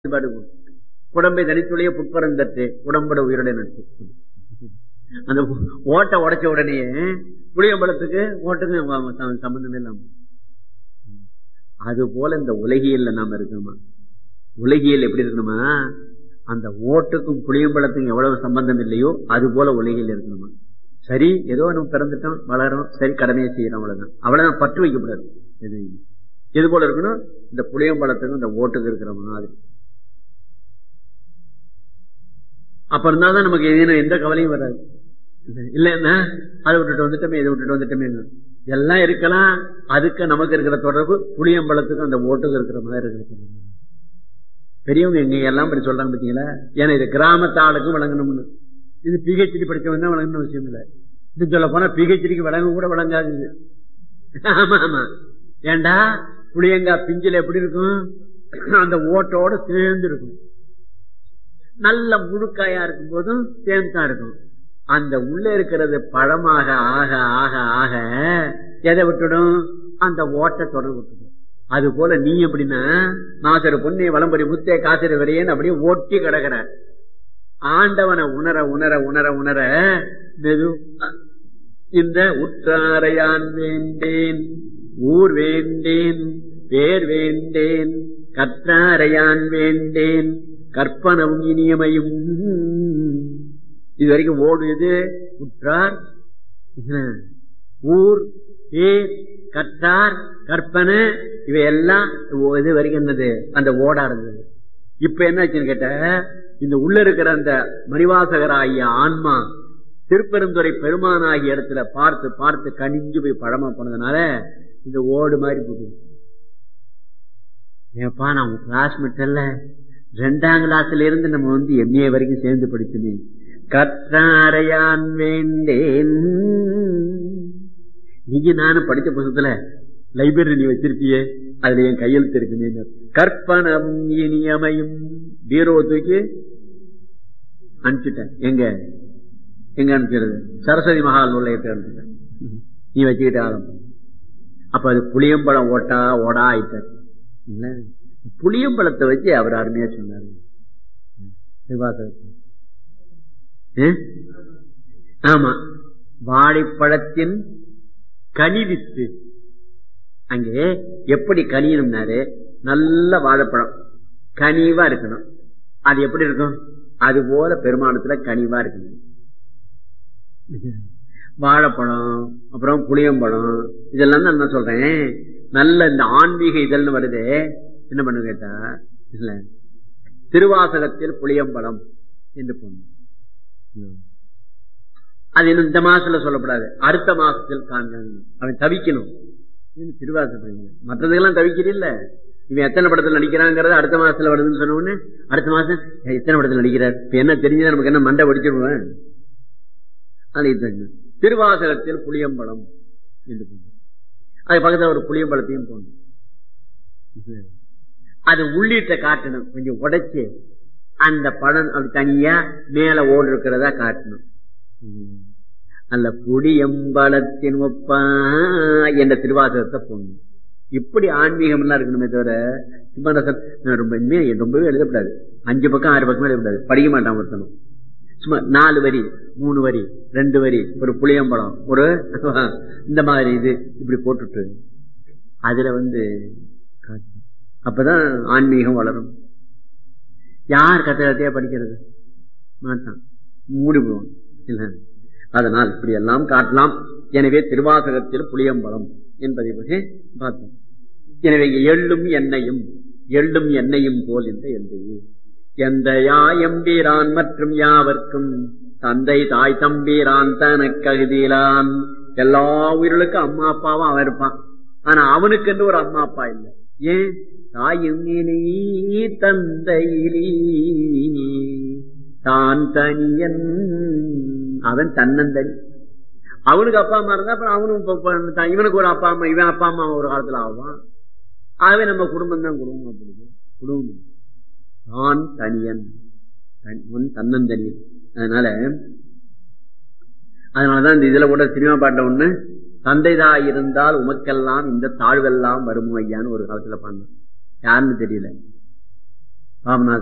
ஈடுபாடு குடம்பை தனித்துடைய புட்பரந்தட்டு உடம்பட உயிரோட நட்பு அந்த ஓட்டை உடைச்ச உடனே புளியம்பழத்துக்கு ஓட்டுக்கு சம்பந்தமே இல்லாம அது போல இந்த உலகியல்ல நாம இருக்கணுமா உலகியல் எப்படி இருக்கணுமா அந்த ஓட்டுக்கும் புளியம்பழத்துக்கும் எவ்வளவு சம்பந்தம் இல்லையோ அது போல உலகியல் இருக்கணுமா சரி ஏதோ நம்ம பிறந்துட்டோம் வளரோம் சரி கடமையை செய்யறோம் அவ்வளவுதான் அவ்வளவுதான் பற்று வைக்கப்படாது எது எது போல இருக்கணும் இந்த புளியம்பழத்துக்கும் இந்த ஓட்டுக்கு இருக்கிற மாதிரி அப்ப இருந்தாதான் நமக்கு எதுவும் எந்த கவலையும் வராது இல்லைன்னா அதை விட்டுட்டு வந்துட்டோமே இதை விட்டுட்டு வந்துட்டோமே எல்லாம் இருக்கலாம் அதுக்கு நமக்கு இருக்கிற தொடர்பு புளியம்பழத்துக்கும் அந்த ஓட்டுக்கு இருக்கிற மாதிரி இருக்கிறது பெரியவங்க எங்க எல்லாம் படி சொல்றாங்க பாத்தீங்களா ஏன்னா இது கிராமத்து ஆளுக்கும் வழங்கணும்னு இது பிஹெச்டி படிச்சவங்க தான் வழங்கணும் விஷயம் இல்லை இது சொல்ல போனா பிஹெச்டிக்கு வழங்க கூட வழங்காது இது ஆமா ஆமா ஏண்டா புளியங்காய் பிஞ்சில எப்படி இருக்கும் அந்த ஓட்டோட சேர்ந்து இருக்கும் நல்ல முழுக்காயா இருக்கும் போதும் சேர்ந்துதான் இருக்கும் அந்த உள்ள இருக்கிறது பழமாக ஆக ஆக ஆக எதை விட்டுடும் அந்த ஓட்ட தொடர்பு விட்டுடும் அது போல நீ எப்படின்னா நாசரு பொண்ணை வளம்பரி முத்தே காசிர வரையன்னு அப்படியே ஓட்டி கிடக்கிற ஆண்டவனை உணர உணர உணர உணர மெது இந்த உற்றாரையான் வேண்டேன் ஊர் வேண்டேன் பேர் வேண்டேன் கற்றாரையான் வேண்டேன் கற்பனவும் இனியமையும் இது வரைக்கும் ஓடு எது உற்றார் ஊர் பேர் கற்றார் கற்பனை இவையெல்லாம் இது வரைக்கும் என்னது அந்த ஓடா இருந்தது இப்ப என்ன ஆச்சுன்னு கேட்ட இந்த உள்ள இருக்கிற அந்த மணிவாசகராகிய ஆன்மா திருப்பெருந்துறை பெருமானாகிய இடத்துல பார்த்து பார்த்து கனிஞ்சு போய் பழமா போனதுனால இந்த ஓடு மாதிரி போகுது ஏப்பா நான் கிளாஸ்மேட் அல்ல ரெண்டாம் கிளாஸ்ல இருந்து நம்ம வந்து எம்ஏ வரைக்கும் சேர்ந்து படிச்சுனே கற்றாரையான் வேண்டேன் நீங்க நானும் படிச்ச புத்தகத்துல லைப்ரரி நீ வச்சிருப்பியே அதுல என் கையெழுத்து இருக்குன்னு கற்பனம் இனியமையும் பீரோ தூக்கி அனுப்பிச்சிட்டேன் எங்க எங்க அனுப்பிச்சிருது சரஸ்வதி மகால் நிலையத்தை அனுப்பிச்சிட்டேன் நீ வச்சுக்கிட்ட ஆளும் அப்ப அது புளியம்பழம் ஓட்டா ஓடா ஆயிட்டார் புளியம்பழத்தை வச்சு அவர் அருமையா சொன்னாரு ஆமா வாழைப்பழத்தின் கனிவித்து அங்கே எப்படி கனியணும்னாரு நல்ல வாழைப்பழம் கனிவா இருக்கணும் அது எப்படி இருக்கும் அது போல பெருமானத்துல கனிவா இருக்கணும் வாழைப்பழம் அப்புறம் புளியம்பழம் இதெல்லாம் தான் நான் சொல்றேன் நல்ல இந்த ஆன்மீக இதழ்னு வருது என்ன பண்ணு கேட்டா இல்ல திருவாசகத்தில் புளியம்பழம் என்று பொண்ணு அது இன்னும் இந்த மாசத்துல சொல்லப்படாது அடுத்த மாசத்தில் காண்க அவன் தவிக்கணும் திருவாசகம் மற்றதுக்கெல்லாம் தவிக்கிறீல்ல இவன் எத்தனை படத்துல நடிக்கிறாங்கிறது அடுத்த மாசத்துல வருதுன்னு சொன்ன அடுத்த மாசம் எத்தனை படத்துல நடிக்கிறார் இப்ப என்ன தெரிஞ்சதா நமக்கு என்ன மண்டை படிச்சிருவேன் திருவாசகத்தில் புளியம்பழம் என்று பொண்ணு அது பக்கத்துல ஒரு புளியம்பழத்தையும் போடணும் அது உள்ளிட்ட காட்டணும் கொஞ்சம் உடைச்சு அந்த பழம் அப்படி தனியா மேல ஓடு இருக்கிறதா காட்டணும் அல்ல புளியம்பழத்தின் ஒப்பா என்ற திருவாசகத்தை போடணும் இப்படி ஆன்மீகம் எல்லாம் இருக்கணுமே தவிர சும்மா ரொம்ப ரொம்பவே எழுதப்படாது அஞ்சு பக்கம் ஆறு பக்கம் எழுதப்படாது படிக்க மாட்டான் ஒருத்தனும் சும்மா நாலு வரி மூணு வரி ரெண்டு வரி ஒரு புளியம்பழம் ஒரு இந்த மாதிரி இது இப்படி போட்டுட்டு அதுல வந்து அப்பதான் ஆன்மீகம் வளரும் யார் கத்த கத்தையா படிக்கிறது மாட்டான் மூடி போவான் இல்ல அதனால் இப்படி எல்லாம் காட்டலாம் எனவே திருவாசகத்தில் புளியம்பலம் என்பதை பற்றி பார்த்தோம் எனவே எள்ளும் எண்ணெயும் எள்ளும் எண்ணெயும் போல் இந்த எந்தையே எந்த யாயம்பீரான் மற்றும் யாவர்க்கும் தந்தை தாய் தம்பீரான் தனக்ககுதியிலான் எல்லா உயிர்களுக்கும் அம்மா அப்பாவும் அவன் இருப்பான் ஆனா அவனுக்கு என்று ஒரு அம்மா அப்பா இல்லை ஏன் தாயும் தந்தையிலி தான் தனியன் அவன் தன்னந்தனி அவனுக்கு அப்பா அம்மா இருந்தா அப்புறம் அவனும் இவனுக்கு ஒரு அப்பா அம்மா இவன் அப்பா அம்மா ஒரு காலத்துல ஆவான் ஆகவே நம்ம குடும்பம் தான் குடும்பம் அப்படி குடும்பம் தான் தனியன் தன்னந்தனியன் அதனால அதனாலதான் இந்த இதுல கூட சினிமா பாட்ட ஒண்ணு தந்தைதா இருந்தால் உமக்கெல்லாம் இந்த தாழ்வெல்லாம் வரும் ஐயான்னு ஒரு காலத்துல பண்ண யாருன்னு தெரியல ராமநாத